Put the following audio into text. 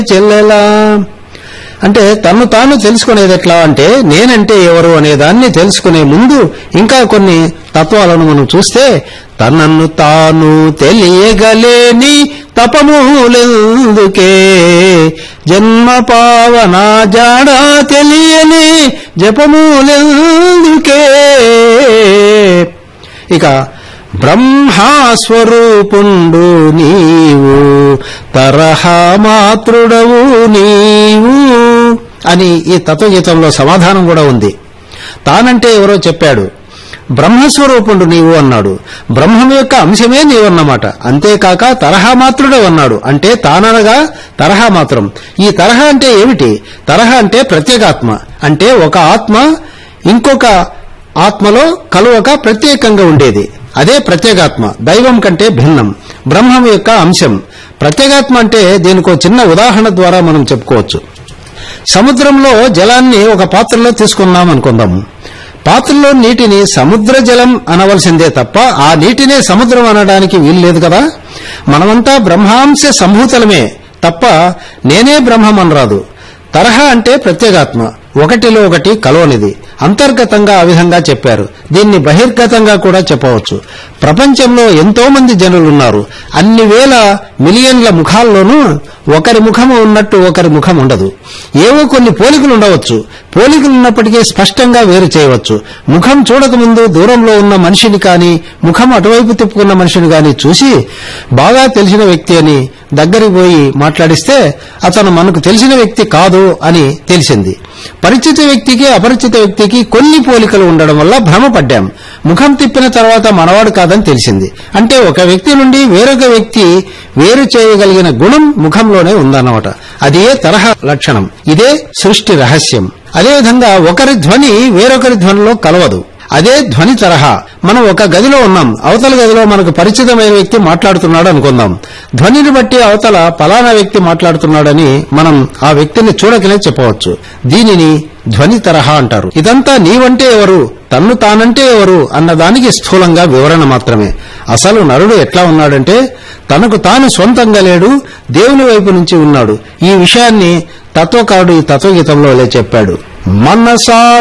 చెల్లెలా అంటే తను తాను తెలుసుకునేది ఎట్లా అంటే నేనంటే ఎవరు అనే దాన్ని తెలుసుకునే ముందు ఇంకా కొన్ని తత్వాలను మనం చూస్తే తనను తాను తెలియగలేని తపములెందుకే జన్మ పావన జాడా తెలియని జపములెందుకే ఇక బ్రహ్మాస్వరూపుండు నీవు తరహా మాతృడవు నీవు అని ఈ తత్వగీతంలో సమాధానం కూడా ఉంది తానంటే ఎవరో చెప్పాడు బ్రహ్మస్వరూపుండు నీవు అన్నాడు బ్రహ్మం యొక్క అంశమే నీవన్నమాట అంతేకాక తరహా మాత్రుడు అన్నాడు అంటే తాననగా తరహా మాత్రం ఈ తరహా అంటే ఏమిటి తరహా అంటే ప్రత్యేగాత్మ అంటే ఒక ఆత్మ ఇంకొక ఆత్మలో కలువక ప్రత్యేకంగా ఉండేది అదే ప్రత్యేగాత్మ దైవం కంటే భిన్నం బ్రహ్మం యొక్క అంశం ప్రత్యేగాత్మ అంటే దీనికో చిన్న ఉదాహరణ ద్వారా మనం చెప్పుకోవచ్చు సముద్రంలో జలాన్ని ఒక పాత్రలో తీసుకున్నాం అనుకుందాం పాత్రలో నీటిని సముద్ర జలం అనవలసిందే తప్ప ఆ నీటినే సముద్రం అనడానికి వీల్లేదు కదా మనమంతా బ్రహ్మాంశ సంభూతలమే తప్ప నేనే బ్రహ్మం అనరాదు తరహా అంటే ప్రత్యేగాత్మ ఒకటిలో ఒకటి కలవనిది అంతర్గతంగా ఆ విధంగా చెప్పారు దీన్ని బహిర్గతంగా కూడా చెప్పవచ్చు ప్రపంచంలో ఎంతో మంది జనులున్నారు అన్ని వేల మిలియన్ల ముఖాల్లోనూ ఒకరి ముఖము ఉన్నట్టు ఒకరి ముఖం ఉండదు ఏవో కొన్ని పోలికలు ఉండవచ్చు పోలికలు ఉన్నప్పటికీ స్పష్టంగా వేరు చేయవచ్చు ముఖం చూడకముందు దూరంలో ఉన్న మనిషిని కానీ ముఖం అటువైపు తిప్పుకున్న మనిషిని కానీ చూసి బాగా తెలిసిన వ్యక్తి అని దగ్గరికి పోయి మాట్లాడిస్తే అతను మనకు తెలిసిన వ్యక్తి కాదు అని తెలిసింది పరిచిత వ్యక్తికి అపరిచిత వ్యక్తికి కొన్ని పోలికలు ఉండడం వల్ల భ్రమపడ్డాం ముఖం తిప్పిన తర్వాత మనవాడు కాదని తెలిసింది అంటే ఒక వ్యక్తి నుండి వేరొక వ్యక్తి వేరు చేయగలిగిన గుణం ముఖంలోనే ఉందన్నమాట అదే తరహా లక్షణం ఇదే సృష్టి రహస్యం అదేవిధంగా ఒకరి ధ్వని వేరొకరి ధ్వనిలో కలవదు అదే ధ్వని తరహా మనం ఒక గదిలో ఉన్నాం అవతల గదిలో మనకు పరిచితమైన వ్యక్తి మాట్లాడుతున్నాడు అనుకుందాం ధ్వనిని బట్టి అవతల పలానా వ్యక్తి మాట్లాడుతున్నాడని మనం ఆ వ్యక్తిని చూడకనే చెప్పవచ్చు దీనిని ధ్వని తరహా అంటారు ఇదంతా నీవంటే ఎవరు తన్ను తానంటే ఎవరు అన్నదానికి స్థూలంగా వివరణ మాత్రమే అసలు నరుడు ఎట్లా ఉన్నాడంటే తనకు తాను సొంతంగా లేడు దేవుని వైపు నుంచి ఉన్నాడు ఈ విషయాన్ని తత్వకారుడు ఈ తత్వగీతంలో ఇలా చెప్పాడు మనసా